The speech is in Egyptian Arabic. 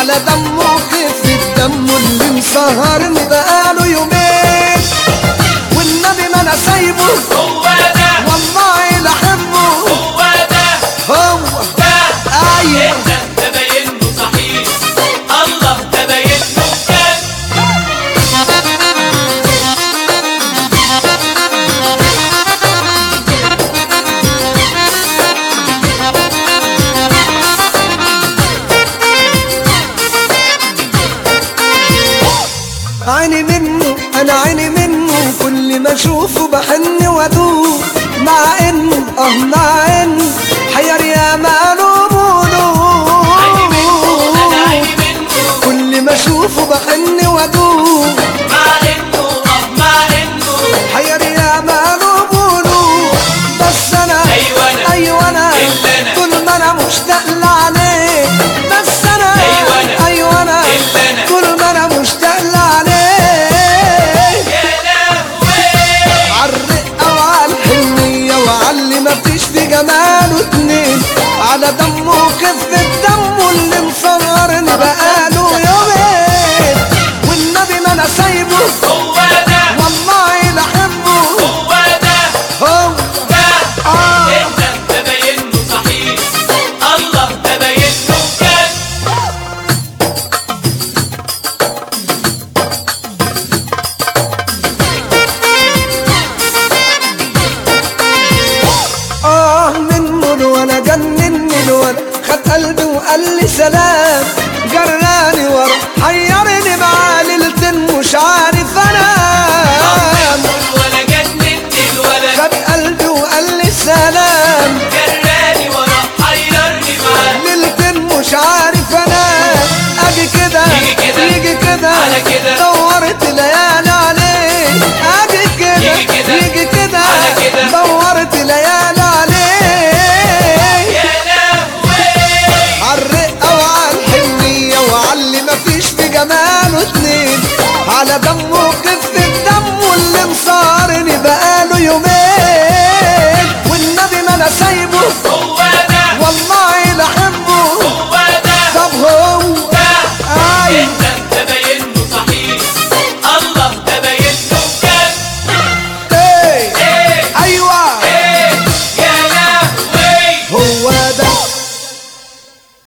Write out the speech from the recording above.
على دمه خف الدم اللي مسهرني بقاله يومين والنبي ما انا سايبه هو ده والله لحبه هو ده هو ده ايوه انت تبين له صحيح الله تبين له بجد عيني منه انا عيني منه كل ما اشوفه بحن وادوب مع انه اه مع انه حير يا ماله عيني منه انا عيني منه كل ما اشوفه بحن وادوب مع انه اه مع انه حير يا ماله بس انا أيوة أنا. ايوه انا إلا أنا. طول ما انا مشتاق لعليه بس انا أيوة أنا. ايوه انا إلا أنا. طول ما انا مشتاق لعليه يا لهوي عالرقة وعالحنية وعاللي مفيش في جماله اتنين على دمه خفة دمه اللي مصغرني بقاله يومين والنبي ما انا سايبه هو ده والله لحبه هو ده هو ده آه. انت تبين له صحيح الله تبين له بجد اه منه الولا جنني الولا خد قلبي وقال لي سلام جراني ورا حيرني معاه ليلتين مش عارف انام ولا جننت الولد خد قلبي وقال لي سلام جراني ورا حيرني معاه ليلتين مش عارف انام اجي كده يجي كده، يجي كده على كده. دورت ليالي عليه اجي كده يجي كده، يجي كده على كده. دورت ليالي عليه يا لهوي عالرقة وعالحنية وعاللي مفيش في جماله اتنين على دمه